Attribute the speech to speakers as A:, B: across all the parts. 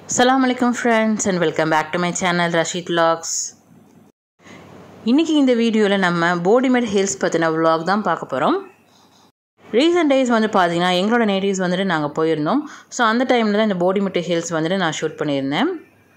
A: அஸ்ஸலாமு அலைக்கும் friends and welcome back to my channel Rasheed vlogs இன்றைக்கி இந்த வீடியோவில் நம்ம போடிமெட் ஹில்ஸ் பற்றின vlog தான் பார்க்க போகிறோம் ரீசெண்ட் டேஸ் வந்து பார்த்தீங்கன்னா எங்களோட நேட்டிவ்ஸ் வந்துட்டு நாங்கள் போயிருந்தோம் ஸோ அந்த டைமில் தான் இந்த போடிமெட் ஹில்ஸ் வந்துட்டு நான் ஷூட் பண்ணியிருந்தேன்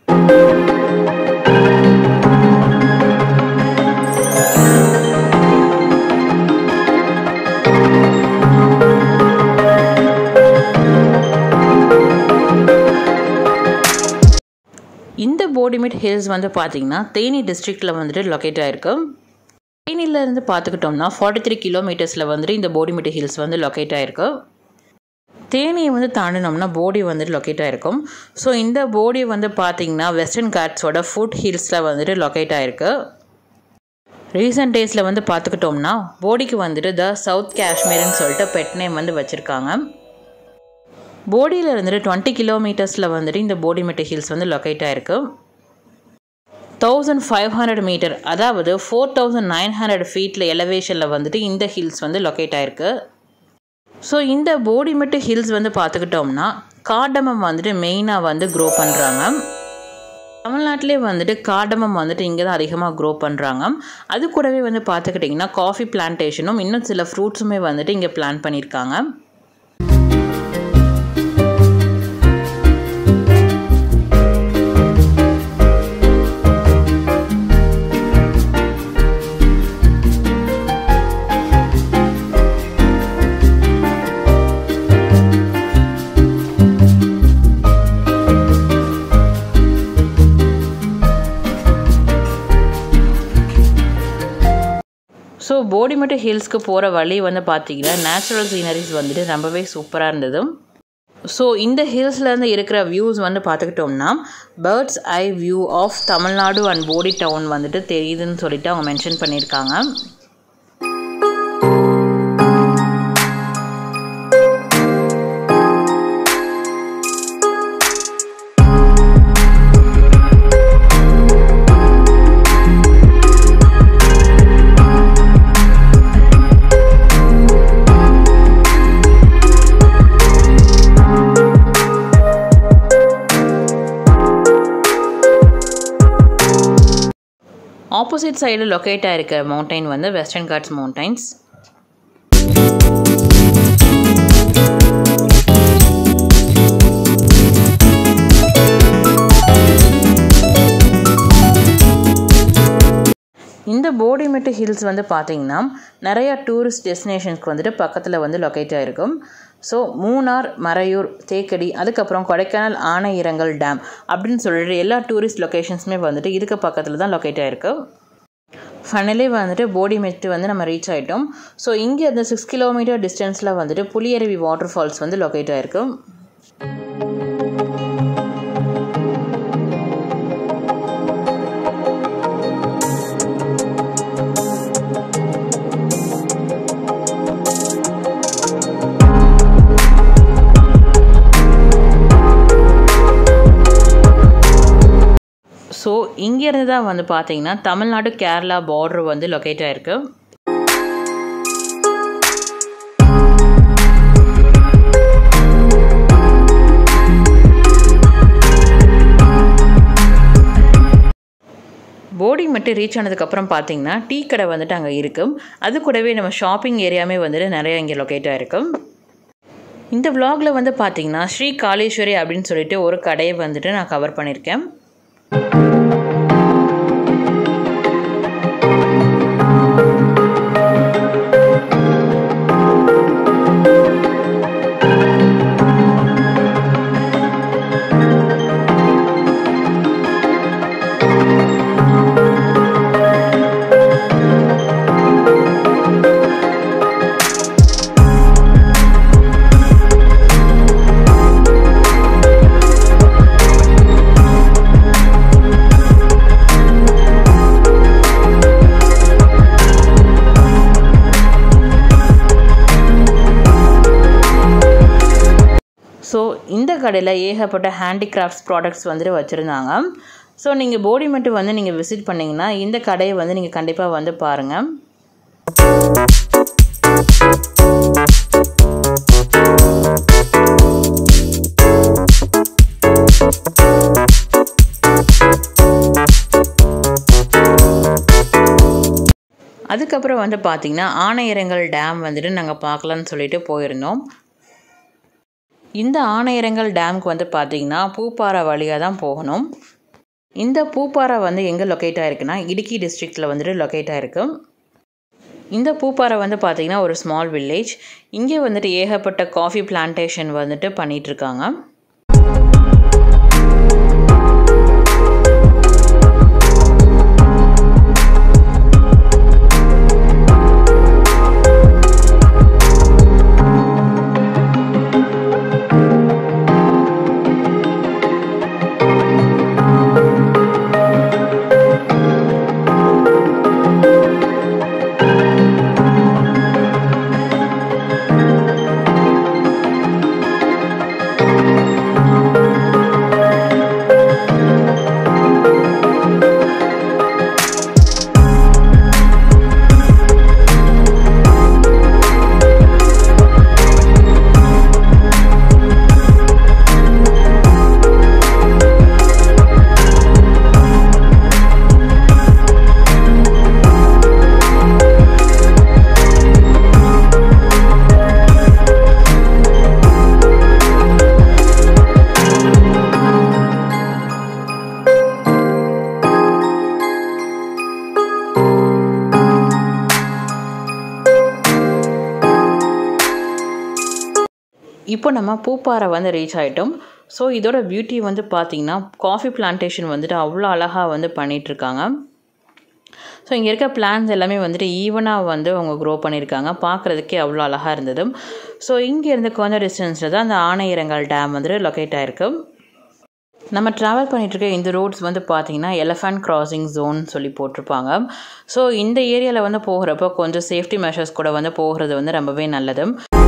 A: இந்த போடிமெட் ஹில்ஸ் வந்து பார்த்தீங்கன்னா தேனி டிஸ்ட்ரிக்டில் வந்துட்டு லொக்கேட் ஆகிருக்கு தேனியிலேருந்து பார்த்துக்கிட்டோம்னா ஃபார்ட்டி த்ரீ கிலோமீட்டர்ஸில் வந்துட்டு இந்த போடிமெட் ஹில்ஸ் வந்து லொக்கேட் ஆகிருக்கு தேனியை வந்து தாண்டினோம்னா போடி வந்துட்டு லொக்கேட் ஆகிருக்கும் ஸோ இந்த போடி வந்து பார்த்திங்கன்னா வெஸ்டர்ன் காட்ஸோட ஃபுட் ஹில்ஸில் வந்துட்டு லொக்கேட் ஆகிருக்கு ரீசெண்ட் டேஸில் வந்து பார்த்துக்கிட்டோம்னா போடிக்கு வந்துட்டு த சவுத் காஷ்மீர்னு சொல்லிட்டு பெட் நேம் வந்து வச்சுருக்காங்க போடியில் இருந்துட்டு டுவெண்ட்டி கிலோமீட்டர்ஸில் வந்துட்டு இந்த போடிமெட்டு ஹில்ஸ் வந்து லொக்கேட் ஆகிருக்கு தௌசண்ட் ஃபைவ் ஹண்ட்ரட் மீட்டர் அதாவது ஃபோர் தௌசண்ட் நைன் ஹண்ட்ரட் ஃபீட்டில் எலவேஷனில் வந்துட்டு இந்த ஹில்ஸ் வந்து லொக்கேட் ஆகிருக்கு ஸோ இந்த போடிமெட்டு ஹில்ஸ் வந்து பார்த்துக்கிட்டோம்னா காடமம் வந்துட்டு மெயினாக வந்து க்ரோ பண்ணுறாங்க தமிழ்நாட்டிலே வந்துட்டு காடமம் வந்துட்டு இங்கே தான் அதிகமாக க்ரோ பண்ணுறாங்க அது கூடவே வந்து பார்த்துக்கிட்டிங்கன்னா காஃபி பிளான்டேஷனும் இன்னும் சில ஃப்ரூட்ஸுமே வந்துட்டு இங்கே பிளான் பண்ணியிருக்காங்க ஸோ போடிமெட்டு ஹில்ஸ்க்கு போகிற வழி வந்து பார்த்தீங்கன்னா நேச்சுரல் சீனரிஸ் வந்துட்டு ரொம்பவே சூப்பராக இருந்தது ஸோ இந்த ஹில்ஸ்லேருந்து இருக்கிற வியூஸ் வந்து பார்த்துக்கிட்டோம்னா bird's eye view of Tamil Nadu and Bodi town வந்துட்டு தெரியுதுன்னு சொல்லிட்டு அவங்க மென்ஷன் பண்ணியிருக்காங்க ஆப்போசிட் சைடில் லொக்கேட் ஆகிருக்க மவுண்டைன் வந்து வெஸ்டர்ன் காட்ஸ் மவுண்டைன்ஸ் இந்த போடிமெட்டு ஹில்ஸ் வந்து பார்த்திங்கன்னா நிறையா டூரிஸ்ட் டெஸ்டினேஷன்ஸ்க்கு வந்துட்டு பக்கத்தில் வந்து லொக்கேட் ஆகிருக்கும் ஸோ மூணார் மறையூர் தேக்கடி அதுக்கப்புறம் கொடைக்கானல் ஆனையிரங்கல் டேம் அப்படின்னு சொல்லிட்டு எல்லா டூரிஸ்ட் லொக்கேஷன்ஸுமே வந்துட்டு இதுக்கு பக்கத்தில் தான் லொக்கேட் ஆகிருக்கு ஃபைனலி வந்துட்டு போடி மெட்டு வந்து நம்ம ரீச் ஆகிட்டோம் ஸோ இங்கே அந்த சிக்ஸ் கிலோமீட்டர் டிஸ்டன்ஸில் வந்துட்டு புளியருவி வாட்டர் ஃபால்ஸ் வந்து லொக்கேட் ஆகிருக்கு ஸோ இங்கேருந்து தான் வந்து பார்த்தீங்கன்னா தமிழ்நாடு கேரளா பார்டர் வந்து லொக்கேட் ஆகிருக்கு போர்டிங் மட்டும் ரீச் ஆனதுக்கப்புறம் பார்த்தீங்கன்னா டீ கடை வந்துட்டு அங்கே இருக்கும் அது கூடவே நம்ம ஷாப்பிங் ஏரியாவே வந்துட்டு நிறைய இங்கே லொக்கேட் ஆகிருக்கும் இந்த விலாகில் வந்து பார்த்தீங்கன்னா ஸ்ரீ காளேஸ்வரி அப்படின்னு சொல்லிட்டு ஒரு கடையை வந்துட்டு நான் கவர் பண்ணியிருக்கேன் ஸோ இந்த கடையில் ஏகப்பட்ட ஹேண்டிகிராஃப்ட்ஸ் ப்ராடக்ட்ஸ் வந்துட்டு வச்சுருந்தாங்க ஸோ நீங்கள் போடி மட்டும் வந்து நீங்கள் விசிட் பண்ணிங்கன்னா இந்த கடையை வந்து நீங்கள் கண்டிப்பாக வந்து பாருங்கள் அதுக்கப்புறம் வந்து பார்த்திங்கன்னா ஆனையரங்கல் டேம் வந்துட்டு நாங்கள் பார்க்கலான்னு சொல்லிட்டு போயிருந்தோம் இந்த ஆனையரங்கல் டேமுக்கு வந்து பார்த்திங்கன்னா பூப்பாறை வழியாக தான் போகணும் இந்த பூப்பாறை வந்து எங்கே லொக்கேட் ஆகிருக்குன்னா இடுக்கி டிஸ்ட்ரிக்டில் வந்துட்டு லொக்கேட் ஆகிருக்கு இந்த பூப்பாறை வந்து பார்த்திங்கன்னா ஒரு ஸ்மால் வில்லேஜ் இங்கே வந்துட்டு ஏகப்பட்ட காஃபி பிளான்டேஷன் வந்துட்டு பண்ணிகிட்ருக்காங்க இப்போ நம்ம பூப்பாறை வந்து ரீச் ஆகிட்டோம் ஸோ இதோட பியூட்டி வந்து பார்த்திங்கன்னா காஃபி பிளான்டேஷன் வந்துட்டு அவ்வளோ அழகாக வந்து பண்ணிகிட்ருக்காங்க ஸோ இங்கே இருக்க பிளான்ஸ் எல்லாமே வந்துட்டு ஈவனாக வந்து அவங்க க்ரோ பண்ணியிருக்காங்க பார்க்குறதுக்கே அவ்வளோ அழகாக இருந்தது ஸோ இங்கேருந்து கொஞ்சம் டிஸ்டன்ஸில் தான் அந்த ஆனையரங்கால் டேம் வந்துட்டு லொக்கேட் ஆகிருக்கு நம்ம ட்ராவல் பண்ணிகிட்ருக்க இந்த ரோட்ஸ் வந்து பார்த்திங்கன்னா எலஃபண்ட் கிராசிங் ஜோன் சொல்லி போட்டிருப்பாங்க ஸோ இந்த ஏரியாவில் வந்து போகிறப்போ கொஞ்சம் சேஃப்டி மெஷர்ஸ் கூட வந்து போகிறது வந்து ரொம்பவே நல்லது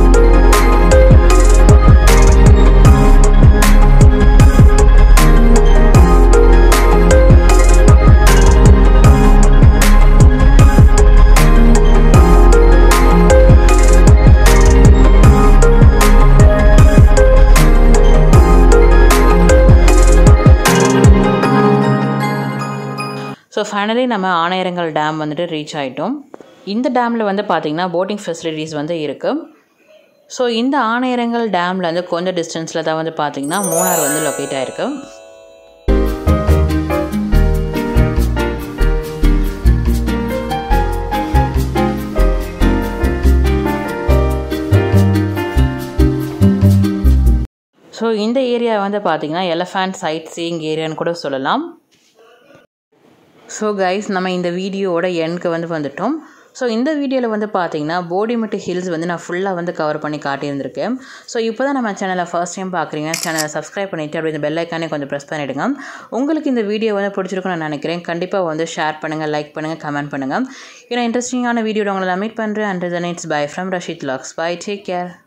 A: ஸோ ஃபைனலி நம்ம ஆனையரங்கல் டேம் வந்துட்டு ரீச் ஆகிட்டோம் இந்த டேமில் வந்து பார்த்திங்கன்னா போட்டிங் ஃபெசிலிட்டிஸ் வந்து இருக்குது ஸோ இந்த ஆனையரங்கல் டேமில் வந்து கொஞ்சம் டிஸ்டன்ஸில் தான் வந்து பார்த்திங்கன்னா மூணார் வந்து லொக்கேட் ஆகிருக்கு ஸோ இந்த ஏரியா வந்து பார்த்திங்கன்னா எலஃபண்ட் சைட் சீயிங் ஏரியான்னு கூட சொல்லலாம் ஸோ கைஸ் நம்ம இந்த வீடியோவோட எண்ணுக்கு வந்து வந்துட்டோம் ஸோ இந்த வீடியோவில் வந்து பார்த்தீங்கன்னா போடிமெட்டு ஹில்ஸ் வந்து நான் ஃபுல்லாக வந்து கவர் பண்ணி காட்டியிருந்திருக்கேன் ஸோ இப்போ தான் நம்ம சேனலை ஃபர்ஸ்ட் டைம் பார்க்குறீங்க சேனலை சப்ஸ்கிரைப் பண்ணிவிட்டு அப்படி இந்த பெல் ஐக்கானே கொஞ்சம் ப்ரெஸ் பண்ணிவிடுங்க உங்களுக்கு இந்த வீடியோ வந்து பிடிச்சிருக்குன்னு நான் நினைக்கிறேன் கண்டிப்பாக வந்து ஷேர் பண்ணுங்கள் லைக் பண்ணுங்கள் கமெண்ட் பண்ணுங்கள் ஏன்னா இன்ட்ரெஸ்டிங்கான வீடியோவில் உங்களை நான் மீட் பண்ணுறேன் and then it's bye from Rashid logs bye take care